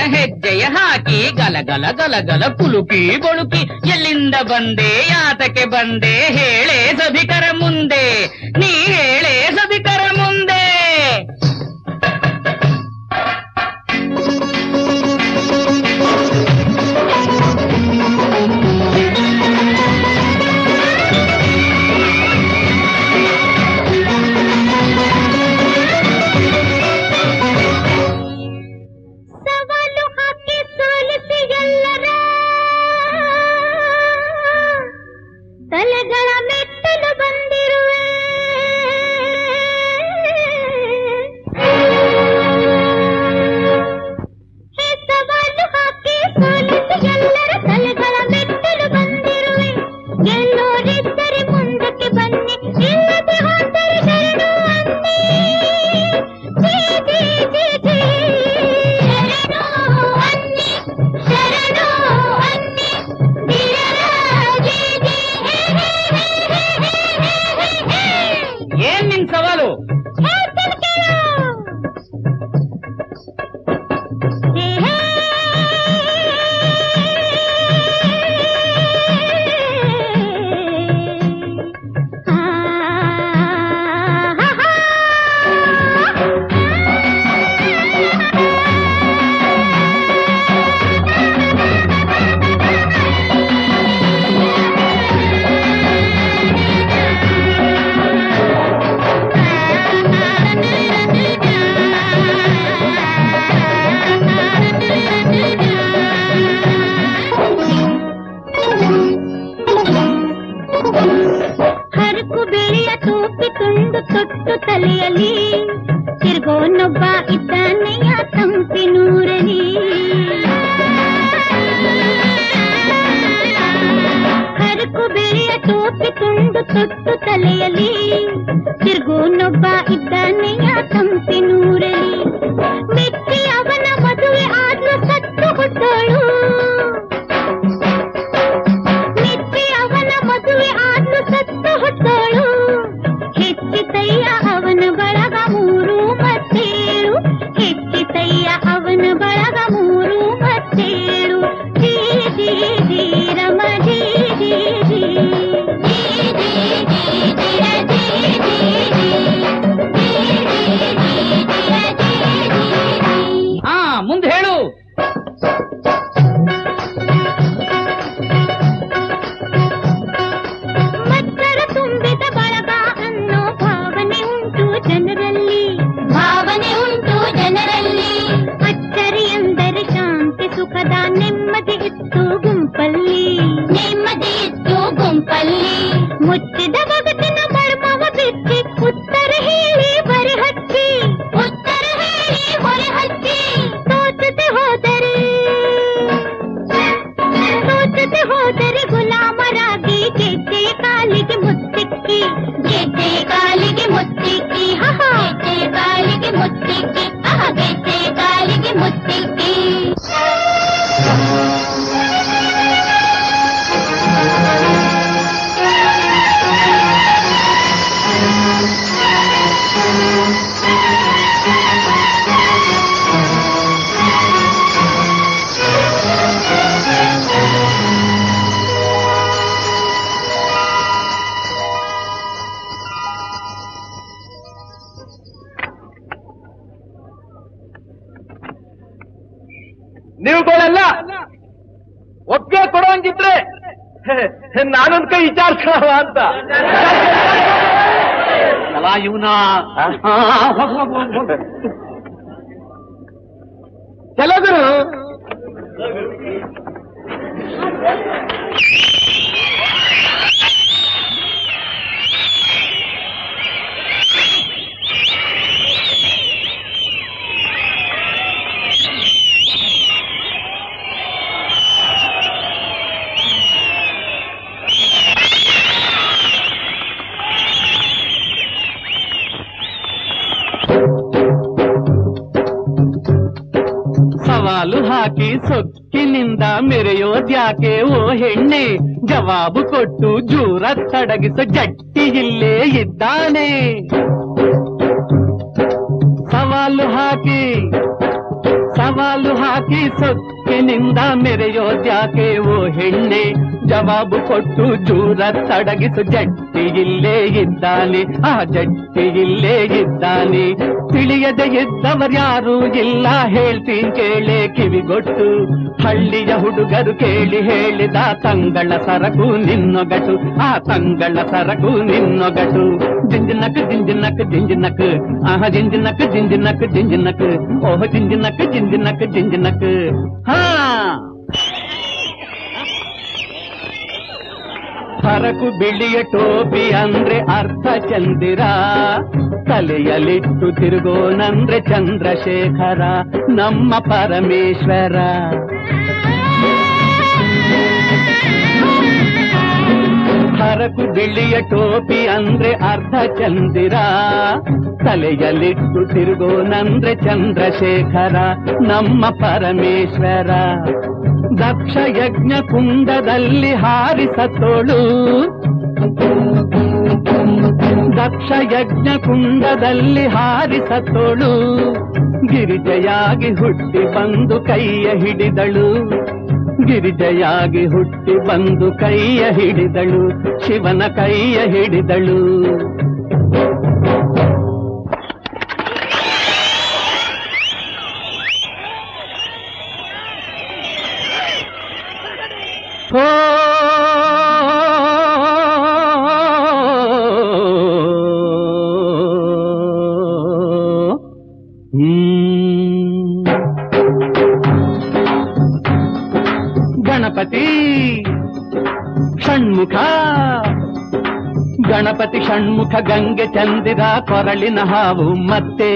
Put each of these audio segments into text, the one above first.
ಹೆಜ್ಜೆಯ ಹಾಕಿ ಗಲಗಲ ಗಲಗಲ ಕುಲುಕಿ ಬಳುಕಿ ಎಲ್ಲಿಂದ ಬಂದೆ ಯಾತಕ್ಕೆ ಬಂದೆ ಹೇಳೆ ಸಭಿಕರ ಮುಂದೆ ನೀ ಹೇಳೆ ಸಭಿಕರ ಮುಂದೆ ಸವಾಲು ಹಾಕಿ ಸೋಲಿಸಿ ಎಲ್ಲರ ತಲೆಗಳ ಮೆಟ್ಟಲು ಬಂದಿರುವೆ ಹೇ ಸವಾಲು ಹಾಕಿ ಸೋಲಿಸಿ ಎಲ್ಲರ ತಲೆಗಳ ಮೆಟ್ಟಲು ಬಂದಿರುವೆ ಗೆಲ್ಲೋರಿದ್ದರೆ ಮುಂದಕ್ಕೆ ಬನ್ನಿ ಇಲ್ಲದೆ ಹೋದರೆ ಶರಣು ಅನ್ನಿ ಜೀ ಜೀ ಜೀ ಜೀ ಶರಣು ಅನ್ನಿ ಶರಣು ಅನ್ನಿ ಧೀರರ ಜೀ ಜೀ ಹೇ ಹೇ ಹೇ ಹೇ ಹೇ ಹೇ ಹೇ ಹೇ ಏನ್ ನಿನ್ ಸವಾಲು ಹೇಳ್ತೀನಿ ಕೇಳು. ಹೇ ಹೇ. ಆ, ಹಾ, ಹಾ. ಹರಕು ಬೆಳೆಯ ತೂಪಿ ತುಂಡು ತೊಟ್ಟು ತಲೆಯಲ್ಲಿ ತಿರ್ಗೋನೊಬ್ಬ ಇದ್ದಾನೆಯ ತಂಪಿನೂರಲಿ ಹರಕು ಬೆಳೆಯ ಟೋಪಿ ತುಂಡು ತೊಟ್ಟು ತಲೆಯಲ್ಲಿ ತಿರ್ಗೋನೊಬ್ಬ ಇದ್ದಾನೆಯ ತಂಪಿನೂರಲಿ ಮೆಚ್ಚಿ ಅವನ ಮದುವೆ ಆದ್ಲು ಸತ್ತು ಹುಟ್ಟೋಳು ಮೆಚ್ಚಿ ಅವನ ಮದುವೆ ಆದ್ಲು ಸತ್ತು ಹುಟ್ಟೋಳು ಹೆಚ್ಚಿತಯ್ಯ ಅವನ ಬಳಗ ಮೂರು ಮತ್ತೇಳು ಹೆಚ್ಚಿತಯ್ಯ ಅವನ ಬಳಗ ಮೂರು ಮತ್ತೇಳು ಜೀ ಜೀ ಜೀ ರಮ ಜೀ ಜೀ ಜೀ ಜೀ ಜೀ ಜೀ ಜಿರ ಜೀ ಜೀ ಜೀ ಜೀ ಜೀ ಜೀ ಜಿರ ಜೀ ಜೀ ಜೀ ಹಾ ಮುಂದೆ ಹೇಳು ಮತ್ತರ ತುಂಬಿದ ಬಳಗ ಅನ್ನೋ ಭಾವನೆ ಉಂಟು ಜನರಲ್ಲಿ ಭಾವನೆ ಉಂಟು ಜನರಲ್ಲಿ ಅಚ್ಚರಿ ಎಂದರೆ ಶಾಂತಿ ಸುಖದ ನೆಮ್ಮದಿ ಇತ್ತು ಗುಂಪಲ್ಲಿ ನೆಮ್ಮದಿ ಇತ್ತು ಗುಂಪಲ್ಲಿ ಮುಚ್ಚಿದ ಬಗಟಿನ ಮರ್ಮವ ಬಿಚ್ಚಿ ಉತ್ತರ ಹೇಳಿ ಬರೆ ಹಚ್ಚಿ ಉತ್ತರ ಹೇಳಿ ಹೊರೆ ಹಚ್ಚಿ ತೋಚದೆ ಹೋದರೆ ತೋಚದೆ ಹೋದರೆ ಗುಲಾಮರಾಗಿ ಗೆಜ್ಜೆಯ ಕಾಲಿಗೆ ಮುತ್ತಿಕ್ಕಿ ಗೆಜ್ಜೆಯ ಕಾಲಿಗೆ ಮುತ್ತಿಕ್ಕಿ ಹಹ ಗೆಜ್ಜೆಯ ಕಾಲಿಗೆ ಮುತ್ತಿಕ್ಕಿ ಅಹ ಗೆಜ್ಜೆಯ ಕಾಲಿಗೆ ಮುತ್ತಿಕ್ಕಿ ನೀವುಗಳೆಲ್ಲ ಒಪ್ಪಿಗೆ ಕೊಡುವಂಗಿದ್ರೆ ನಾನೊಂದ್ ಕೈ ವಿಚಾರಿಸ್ಕೊಳ್ಳವ ಅಂತ ಅಲ್ಲ ಇವನ ಕೆಲವರು ಸವಾಲು ಹಾಕಿ ಸೊಕ್ಕಿನಿಂದ ಮೆರೆಯೋದ್ಯಾಕೆ ಓ ಹೆಣ್ಣೆ ಜವಾಬು ಕೊಟ್ಟು ಜೂರ ತಡಗಿಸ ಜಟ್ಟಿ ಇಲ್ಲೇ ಇದ್ದಾನೆ ಸವಾಲು ಹಾಕಿ ಸವಾಲು ಸವಾಲು ಹಾಕಿ ಸೊಕ್ಕಿನಿಂದ ಮೆರೆಯೋದ್ಯಾಕೆ ಓ ಹೆಣ್ಣೆ ಜವಾಬು ಕೊಟ್ಟು ಜೂರ ತಡಗಿಸು ಜಟ್ಟಿ ಇಲ್ಲೇ ಇದ್ದಾನೆ ಆ ಜಟ್ಟಿ ಇಲ್ಲೇ ಇದ್ದಾನೆ ತಿಳಿಯದೆ ಇದ್ದವರ್ಯಾರೂ ಇಲ್ಲ ಹೇಳ್ತೀನಿ ಕೇಳೆ ಕಿವಿಗೊಟ್ಟು ಹಳ್ಳಿಯ ಹುಡುಗರು ಕೇಳಿ ಹೇಳಿದ ತಂಗಳ ಸರಕು ನಿನ್ನೊಗಟು ಆ ತಂಗಳ ಸರಕು ನಿನ್ನೊಗಟು ಜಿಂಜಿನಕ್ ಜಿಂಜಿನಕ್ ಜಿಂಜಿನಕ್ ಆಹ ಜಿಂಜಿನಕ್ ಜಿಂಜಿನಕ್ ಜಿಂಜಿನಕ್ ಓಹ ಜಿಂಜಿನಕ್ ಜಿಂಜಿನಕ್ ಜಿಂಜಿನಕ್ ಹಾ ಸರಕು ಬಿಳಿಯ ಟೋಪಿ ಅಂದ್ರೆ ಅರ್ಥ ಚಂದಿರ ತಲೆಯಲ್ಲಿಟ್ಟು ತಿರುಗೋನಂದ್ರೆ ಚಂದ್ರಶೇಖರ ನಮ್ಮ ಪರಮೇಶ್ವರ ಹರಕು ಬಿಳಿಯ ಟೋಪಿ ಅಂದ್ರೆ ಅರ್ಧ ಚಂದಿರ ತಲೆಯಲ್ಲಿಟ್ಟು ತಿರುಗೋನಂದ್ರೆ ಚಂದ್ರಶೇಖರ ನಮ್ಮ ಪರಮೇಶ್ವರ ದಕ್ಷ ಯಜ್ಞ ಕುಂಡದಲ್ಲಿ ಹಾರಿಸತೋಳು ದಕ್ಷ ಯಜ್ಞ ಕುಂಡದಲ್ಲಿ ಹಾರಿಸತೋಳು ಗಿರಿಜೆಯಾಗಿ ಹುಟ್ಟಿ ಬಂದು ಕೈಯ ಹಿಡಿದಳು ಗಿರಿಜೆಯಾಗಿ ಹುಟ್ಟಿ ಬಂದು ಕೈಯ ಹಿಡಿದಳು ಶಿವನ ಕೈಯ ಹಿಡಿದಳು ಓ ಹ್ಮ್. ಗಣಪತಿ ಷಣ್ಮುಖ ಗಣಪತಿ ಷಣ್ಮುಖ ಗಂಗೆ ಚಂದಿರ ಕೊರಳಿನ ಹಾವು ಮತ್ತೆ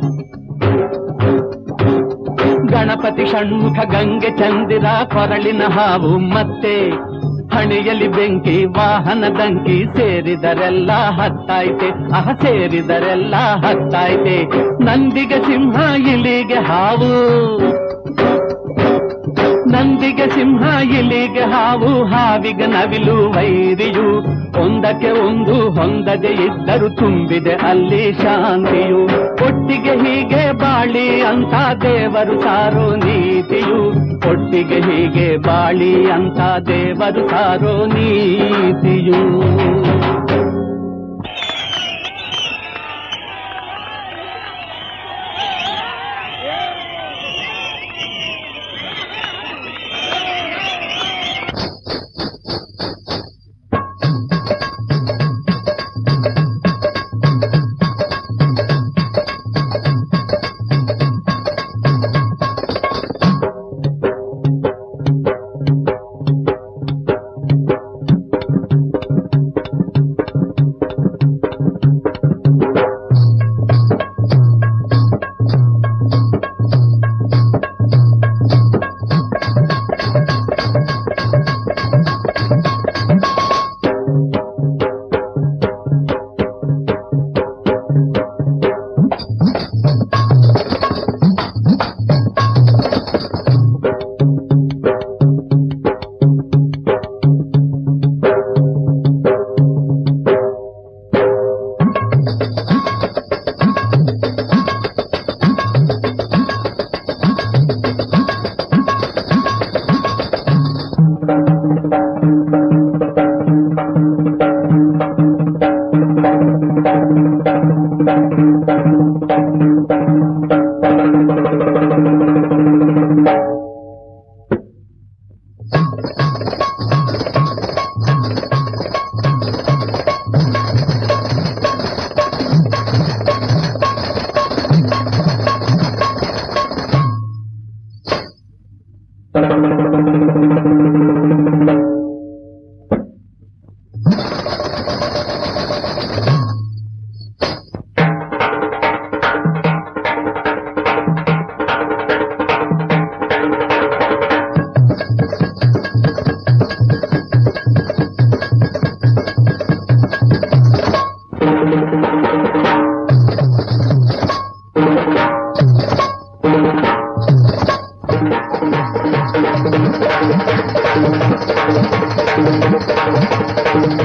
ಗಣಪತಿ ಷಣ್ಮುಖ ಗಂಗೆ ಚಂದಿರ ಕೊರಳಿನ ಹಾವು ಮತ್ತೆ ಹಣೆಯಲ್ಲಿ ಬೆಂಕಿ ವಾಹನ ದಂಕಿ ಸೇರಿದರೆಲ್ಲ ಹತ್ತಾಯ್ತೆ ಅಹ ಸೇರಿದರೆಲ್ಲ ಹತ್ತಾಯ್ತೆ ನಂದಿಗೆ ಸಿಂಹ ಇಲಿಗೆ ಹಾವು ನಂದಿಗೆ ಸಿಂಹ ಇಲಿಗೆ ಹಾವು ಹಾವಿಗೆ ನವಿಲು ವೈರಿಯು ಒಂದಕ್ಕೆ ಒಂದು ಹೊಂದದೆ ಇದ್ದರು ತುಂಬಿದೆ ಅಲ್ಲಿ ಶಾಂತಿಯು ಒಟ್ಟಿಗೆ ಹೀಗೆ ಬಾಳಿ ಅಂತ ದೇವರು ಸಾರೋ ನೀತಿಯು ಒಟ್ಟಿಗೆ ಹೀಗೆ ಬಾಳಿ ಅಂತ ದೇವರು ಸಾರೋ ನೀತಿಯು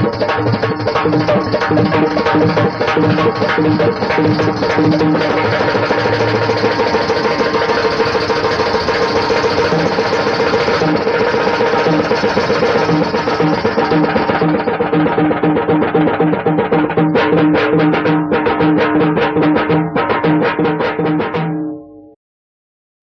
Thank you.